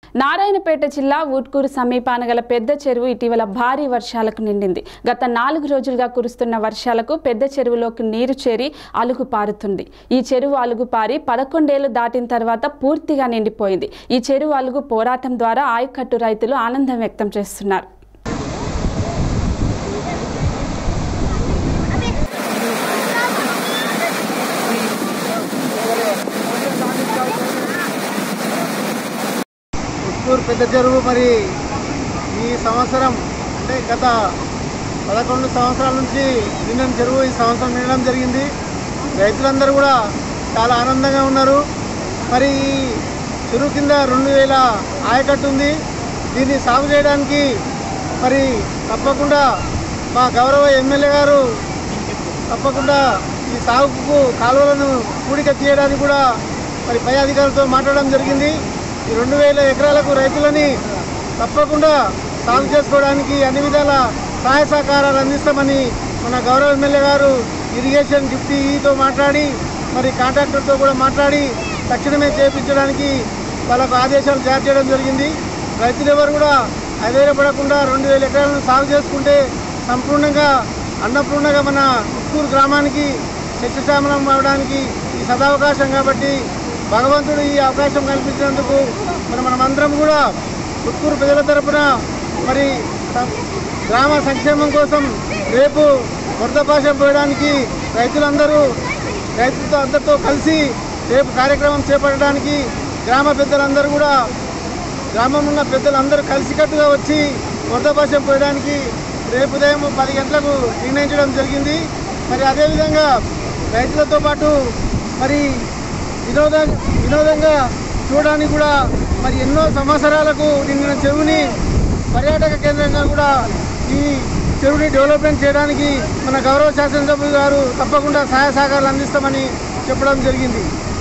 నారాయణపేట జిల్లా ఊట్కూరు సమీపాన గల పెద్ద చెరువు ఇటీవల భారీ వర్షాలకు నిండింది గత నాలుగు రోజులుగా కురుస్తున్న వర్షాలకు పెద్ద చెరువులోకి నీరు చేరి అలుగు పారుతుంది ఈ చెరువు అలుగు పారి పదకొండేళ్లు దాటిన తర్వాత పూర్తిగా నిండిపోయింది ఈ చెరువు అలుగు పోరాటం ద్వారా ఆయకట్టు రైతులు ఆనందం వ్యక్తం చేస్తున్నారు ఉత్తూరు పెద్ద చెరువు మరి ఈ సంవత్సరం అంటే గత పదకొండు సంవత్సరాల నుంచి నిండిన చెరువు ఈ సంవత్సరం నిండడం జరిగింది రైతులందరూ కూడా చాలా ఆనందంగా ఉన్నారు మరి ఈ చెరువు కింద రెండు వేల ఆయకట్టు ఉంది దీన్ని సాగు చేయడానికి మరి తప్పకుండా మా గౌరవ ఎమ్మెల్యే గారు తప్పకుండా ఈ సాగుకు కాలువలను కూడిక తీయడానికి కూడా మరి పై అధికారులతో మాట్లాడడం జరిగింది ఈ రెండు వేల ఎకరాలకు రైతులని తప్పకుండా సాగు చేసుకోవడానికి అన్ని విధాల సహాయ సహకారాలు అందిస్తామని మన గౌరవ ఎమ్మెల్యే గారు ఇరిగేషన్ డిప్యూటీతో మాట్లాడి మరి కాంట్రాక్టర్తో కూడా మాట్లాడి తక్షణమే చేపించడానికి వాళ్ళకు ఆదేశాలు జారీ చేయడం జరిగింది రైతులు ఎవరు కూడా అధైర్యపడకుండా రెండు వేల ఎకరాలను సాగు చేసుకుంటే సంపూర్ణంగా అన్నపూర్ణగా మన ఉత్తూరు గ్రామానికి శస్యశ్యామలం అవడానికి ఈ సదావకాశం కాబట్టి భగవంతుడు ఈ అవకాశం కల్పించినందుకు మరి మనమందరం కూడా ఉత్తూరు ప్రజల తరపున మరి సం- గ్రామ సంక్షేమం కోసం రేపు వరద భాష పోయడానికి రైతులందరూ రైతులతో అందరితో కలిసి రేపు కార్యక్రమం చేపట్టడానికి గ్రామ పెద్దలందరూ కూడా గ్రామం ఉన్న పెద్దలందరూ కలిసికట్టుగా వచ్చి వరద భాషం పోయడానికి రేపు ఉదయం పది గంటలకు నిర్ణయించడం జరిగింది మరి అదేవిధంగా రైతులతో పాటు మరి వినోద వినోదంగా చూడడానికి కూడా మరి ఎన్నో సంవత్సరాలకు నిండిన చెరువుని పర్యాటక కేంద్రంగా కూడా ఈ చెరువుని డెవలప్మెంట్ చేయడానికి మన గౌరవ శాసనసభ్యులు గారు తప్పకుండా సహాయ సహకారాలు అందిస్తామని చెప్పడం జరిగింది